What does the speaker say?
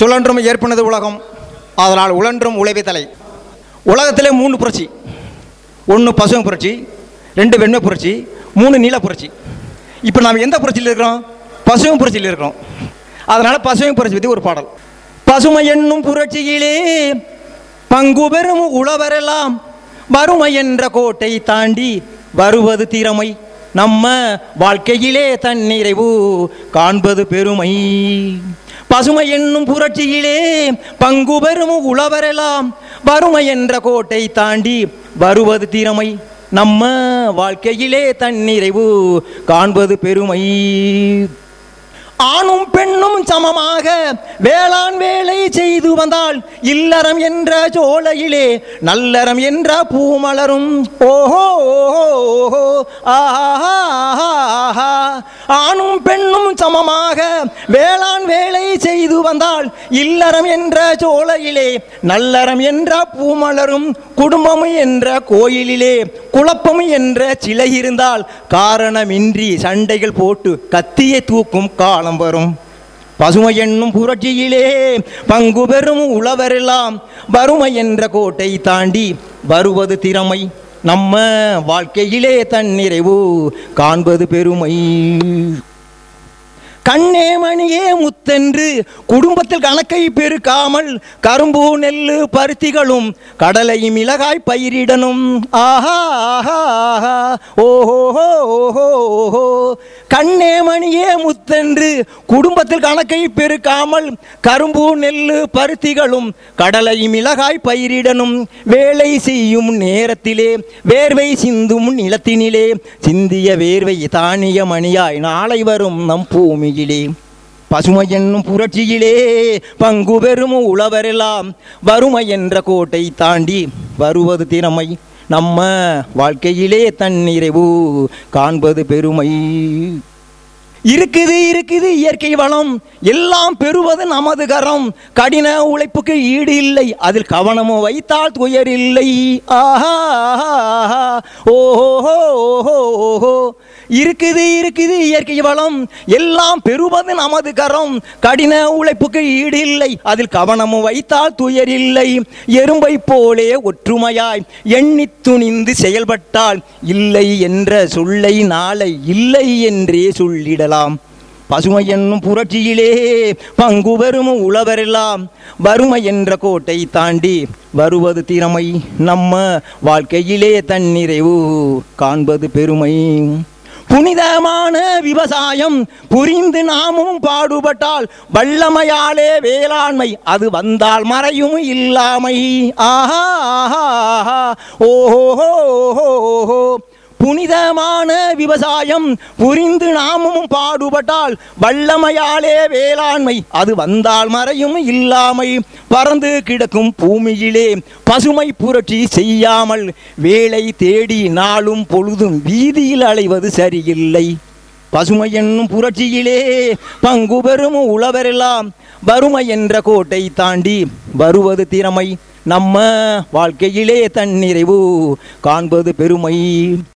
சுழன்றும் ஏற்பனது உலகம் அதனால் உழன்றும் உழைவை தலை உலகத்திலே மூணு புரட்சி ஒன்று பசுமை புரட்சி ரெண்டு வெண்மை புரட்சி மூணு நீல புரட்சி இப்போ நாம் எந்த புரட்சியில் இருக்கிறோம் பசுமை புரட்சியில் இருக்கிறோம் அதனால் பசுமை புரட்சி பற்றி ஒரு பாடல் பசுமை என்னும் புரட்சியிலே பங்கு பெறும் உழவரெல்லாம் வறுமை என்ற கோட்டை தாண்டி வருவது திறமை நம்ம வாழ்க்கையிலே தன்னிறைவு காண்பது பெருமை பசுமை என்னும் புரட்சியிலே பங்கு பெறும் உழவரெல்லாம் வறுமை என்ற கோட்டை தாண்டி வருவது திறமை நம்ம வாழ்க்கையிலே தன்னிறைவு காண்பது பெருமை ஆணும் பெண்ணும் சமமாக வேளாண் வேலை செய்து வந்தால் இல்லறம் என்ற சோலையிலே நல்லறம் என்ற பூமலரும் ஓஹோ ஓஹோ ஓஹோ ஆஹா ஆஹா ஆணும் பெண்ணும் சமமாக வேளாண் வேலை செய்து வந்தால் இல்லறம் என்ற சோலையிலே நல்லறம் என்ற பூமலரும் குடும்பம் என்ற கோயிலிலே குழப்பம் என்ற சிலை இருந்தால் காரணமின்றி சண்டைகள் போட்டு கத்தியை தூக்கும் காலம் வரும் பசுமை என்னும் புரட்சியிலே பங்கு பெறும் உழவரெல்லாம் வறுமை என்ற கோட்டை தாண்டி வருவது திறமை நம்ம வாழ்க்கையிலே தன்னிறைவு காண்பது பெருமை கண்ணே மணியே முத்தென்று குடும்பத்தில் கணக்கை பெருக்காமல் கரும்பு நெல்லு பருத்திகளும் கடலை மிளகாய் பயிரிடணும் ஆஹா ஆஹா ஆஹா ஓஹோ ஓஹோ ஓஹோ கண்ணே மணியே முத்தென்று குடும்பத்தில் கணக்கை பெருக்காமல் கரும்பு நெல்லு பருத்திகளும் கடலை மிளகாய் பயிரிடணும் வேலை செய்யும் நேரத்திலே வேர்வை சிந்தும் நிலத்தினிலே சிந்திய வேர்வை தானிய மணியாய் நாளை வரும் நம் பூமியிலே பசுமை என்னும் புரட்சியிலே பங்கு பெறும் உழவரெல்லாம் வறுமை என்ற கோட்டை தாண்டி வருவது திறமை நம்ம வாழ்க்கையிலே தன்னிறைவு காண்பது பெருமை இருக்குது இருக்குது இயற்கை வளம் எல்லாம் பெறுவது நமது கரம் கடின உழைப்புக்கு ஈடு இல்லை அதில் கவனமும் வைத்தால் துயர் இல்லை ஆஹா ஆஹா, ஆஹா ஓஹோ ஓஹோ ஓஹோ இருக்குது இருக்குது இயற்கை வளம் எல்லாம் பெறுவது நமது கரம் கடின உழைப்புக்கு ஈடு இல்லை அதில் கவனமும் வைத்தால் துயர் இல்லை எறும்பை போலே ஒற்றுமையாய் எண்ணி துணிந்து செயல்பட்டால் இல்லை என்ற சொல்லை நாளை இல்லை என்றே சொல்லிடலாம் பசுமை என்னும் புரட்சியிலே பங்கு பெறும் உழவரெல்லாம் வறுமை என்ற கோட்டை தாண்டி வருவது திறமை நம்ம வாழ்க்கையிலே தன்னிறைவு காண்பது பெருமை புனிதமான விவசாயம் புரிந்து நாமும் பாடுபட்டால் வல்லமையாலே வேளாண்மை அது வந்தால் மறையும் இல்லாமை ஆஹா ஆஹா ஆஹா ஓஹோ ஓஹோ ஓஹோ புனிதமான விவசாயம் புரிந்து நாமும் பாடுபட்டால் வல்லமையாலே வேளாண்மை அது வந்தால் மறையும் இல்லாமை பறந்து கிடக்கும் பூமியிலே பசுமை புரட்சி செய்யாமல் வேலை தேடி நாளும் பொழுதும் வீதியில் அலைவது சரியில்லை பசுமை என்னும் புரட்சியிலே பங்கு பெறும் உழவரெல்லாம் வறுமை என்ற கோட்டை தாண்டி வருவது திறமை நம்ம வாழ்க்கையிலே தன்னிறைவு காண்பது பெருமை